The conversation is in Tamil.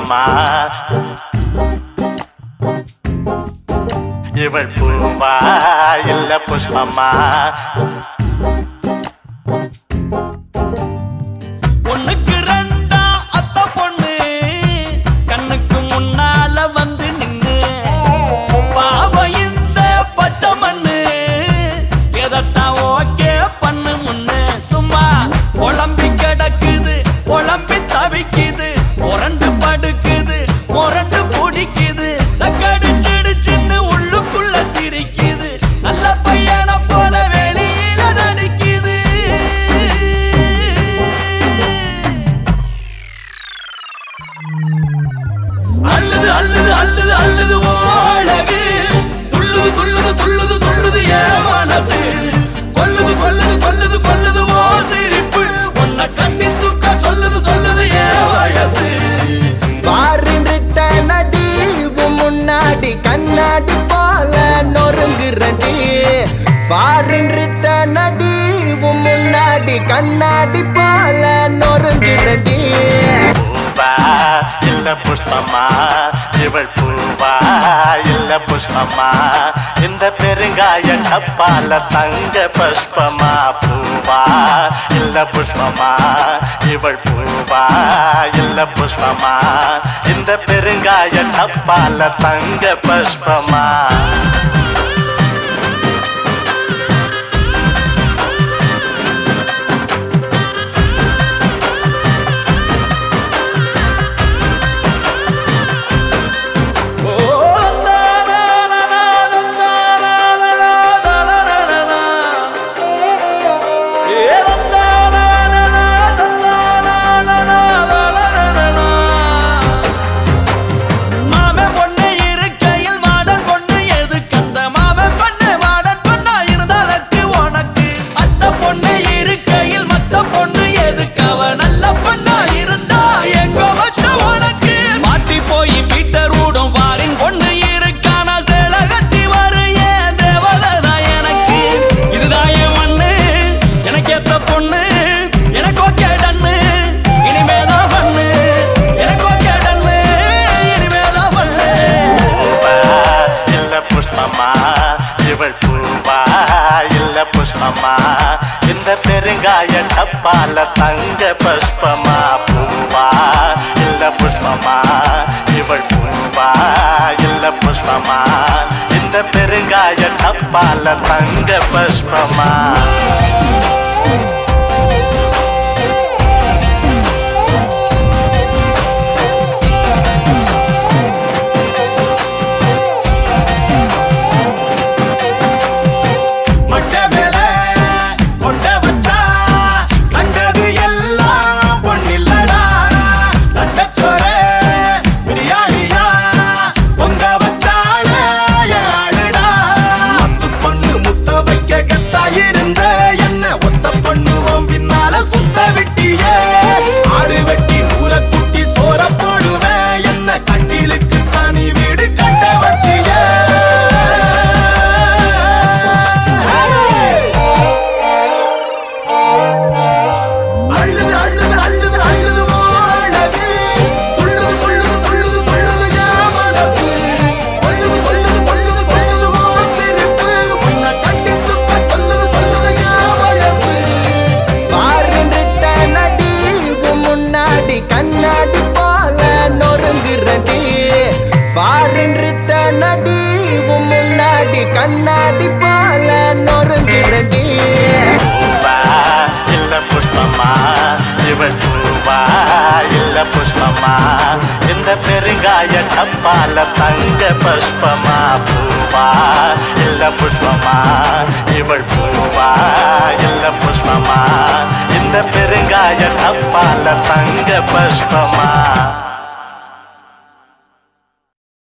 புஷ்பமா இவள் பூவா இல்ல புஷ்பமா ஒண்ணுக்கு ரெண்டா அத்த பொண்ணு கண்ணுக்கு முன்னால வந்து நின்னு பாவம் இந்த பச்சை மண்ணு எதத்தான் ஓகே பண்ணு முன்னு சும்மா குழம்பி கிடக்குது குழம்பி தவிக்குது முரண்டு படுக்குது முரண்டு பிடிக்குது கடிச்சிடுச்சுன்னு உள்ளுக்குள்ள சிரிக்குது நல்ல பையனை போல வெளியில நடிக்குது அல்லது அல்லது அல்லது அல்லது ஓழகு துள்ளுது துள்ளுது துள்ளுது துள்ளுது ஏன் மனசு கொல்லுது கொல்லுது கொல்லுது கொல்லுது ஓ சிரிப்பு உன்னை கண்ணி தூக்க சொல்லுது சொல்லுது ஏன் வயசு பாருன்றிட்ட நடி உன் முன்னாடி கண்ணாடி போல நொறுங்குறடி பாருன்றிட்ட நடி உன் முன்னாடி கண்ணாடி போல நொறுங்குறடி பூவா இல்ல புஷ்பமா இவள் பூவா இல்ல புஷ்பமா இந்த பெருங்காய டப்பால தங்க புஷ்பமா பூவா இல்ல புஷ்பமா இவள் பூவா இல்ல புஷ்பமா இந்த பெருங்காய டப்பால தங்க புஷ்பமா ஓ மாமன் பொண்ணு இருக்கையில் மாடன் பொண்ணு எதுக்கு அந்த மாமன் பொண்ணு மாடன் பொண்ணா இருந்தாலக்கு உனக்கு அந்த பொண்ணு இருக்கையில் மத்த பொண்ணு எதுக்கு அவ நல்ல பொண்ணா இருந்தா எங்க வச்ச உனக்கு மாட்டி போய் பீட்டர் ஊடும் வாரின் பொண்ணு இருக்கானா சேல கட்டி வரும் ஏன் தேவதை எனக்கு இதுதான் என் மண்ணு எனக்கு ஏத்த பொண்ணு எனக்கு ஓகே டன்னு இனிமேதான் பண்ணு எனக்கு ஓகே டன்னு இனிமேதான் பண்ணு பூவா இல்ல புஷ்பமா இவள் பூவா இல்ல புஷ்பமா இந்த பெருங்காய டப்பால தங்க புஷ்பமா பூவா இல்ல புஷ்பமா இவள் பூவா இல்ல புஷ்பமா இந்த பெருங்காய டப்பால தங்க புஷ்பமா மொட்டை மேல கொண்ட வச்சா கண்டது எல்லாம் பொன்னில்லடா தட்டச்சோர பிரியாணியா பொங்க வச்சால யாழுடா மத்து பொண்ணு முத்த வைக்க கத்தா இருந்த என்ன ஒத்த பண்ணுவோம் பின்னால சுத்த வெட்டிய ஆடு வெட்டி ஊற குட்டி சோற போடுவேன் என்ன கட்டிலுக்கு தனி வீடு கட்ட வச்சிய அழுது அழுது அழுது அழுது வாழது துள்ளுது துள்ளுது துள்ளுது துள்ளுது என் மனசு கொள்ளுது கொள்ளுது கொள்ளுது கொள்ளுது ஓ சிரிப்பு உன்னை கட்டி துக்க சொல்லுது சொல்லுது என் வயசு பாருன்றிட்ட நடி உன் முன்னாடி கண்ணாடி போல நொறுங்குறடி பாருன்றிட்ட நடி உன் முன்னாடி கண்ணாடி போல நொறுங்குறடி பூவா இல்ல புஷ்பமா இவள் பூவா இல்ல புஷ்பமா இந்த பெருங்காய டப்பால தங்க புஷ்பமா பூவா இல்ல புஷ்பமா இவள் பூவா இல்ல புஷ்பமா இந்த பெருங்காய டப்பால தங்க புஷ்பமா